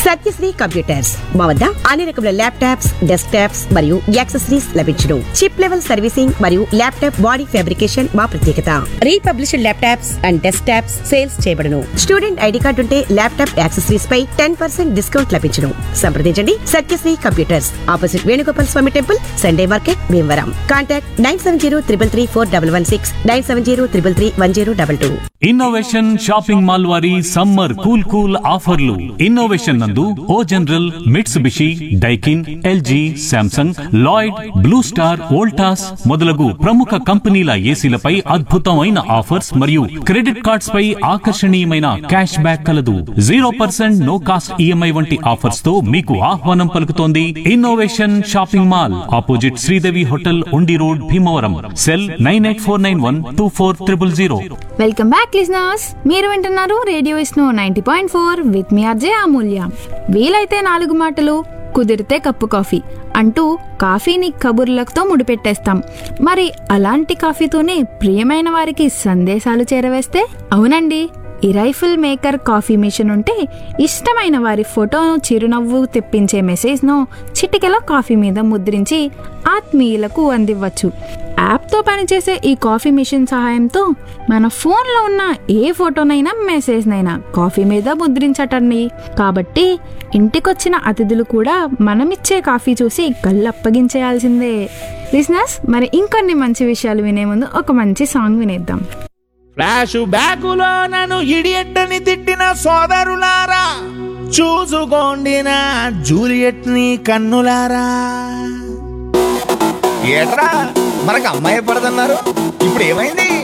Satyasri computers మా వద్ద అన్ని రకముల ల్యాప్టాప్స్ డెస్క్ టాప్స్ మరియు యాక్సెసరీస్ లభించును చిప్ లెవెల్ సర్వీసింగ్ మరియు ల్యాప్టాప్ బాడీ ఫ్యాబ్రికేషన్ మా ప్రత్యేకత refurbished laptops and desktops sales చేయబడును స్టూడెంట్ ఐడి కార్డు ఉంటే ల్యాప్టాప్ యాక్సెసరీస్ పై టెన్ పర్సెంట్ డిస్కౌంట్ లభించును సంప్రదించండి Satyasri computers opposite Venugopal Swamy temple Sunday market Bhimavaram contact nine seven zero triple three four double one six nine seven zero triple three one zero double two innovation shopping mall వారి summer cool cool ఆఫర్లు innovation నందు O General Mitsubishi Daikin LG Samsung Lloyd Blue Star Voltas మొదలగు ప్రముఖ కంపెనీల ఏసీలపై అద్భుతమైన offers మరియు credit cards పై ఆకర్షణీయమైన క్యాష్ బ్యాక్ కలదు zero percent no cost EMI వంటి ఆఫర్స్ తో మీకు ఆహ్వానం పలుకుతోంది innovation shopping mall opposite Sridevi hotel Undi road Bhimavaram cell nine eight four nine one two four triple zero welcome back listeners మీరు వింటున్నారు radio Vishnu ninety point four with మీ RJ Amulya వీలైతే నాలుగు మాటలు కుదిరితే కప్పు కాఫీ అంటూ కాఫీని కబుర్లతో ముడిపెట్టేస్తాం మరి అలాంటి కాఫీతోనే ప్రియమైన వారికి సందేశాలు చేరవేస్తే అవునండి ఈ రైఫిల్ మేకర్ కాఫీ మిషన్ ఉంటే ఇష్టమైన వారి ఫోటోను చిరునవ్వు తెప్పించే మెసేజ్ను చిటికెల కాఫీ మీద ముద్రించి ఆత్మీయులకు అందివ్వచ్చు యాప్తో పనిచేసే ఈ కాఫీ మిషన్ సహాయంతో మన ఫోన్లో ఉన్న ఏ ఫోటోనైనా మెసేజ్నైనా కాఫీ మీద ముద్రించటండి కాబట్టి ఇంటికొచ్చిన అతిథులు కూడా మనమిచ్చే కాఫీ చూసి కళ్ళు అప్పగించేయాల్సిందే లిసినర్స్ మరి ఇంకొన్ని మంచి విషయాలు వినే ముందు ఒక మంచి సాంగ్ వినేద్దాం ఫ్లాష్ బ్యాకులో నన్ను ఇడియట్ అని తిట్టిన సోదరులారా చూసుకోండి నా జూలియట్ ని కన్నులారా ఏట్రా మనకు అమ్మాయి పడదన్నారు ఇప్పుడు ఏమైంది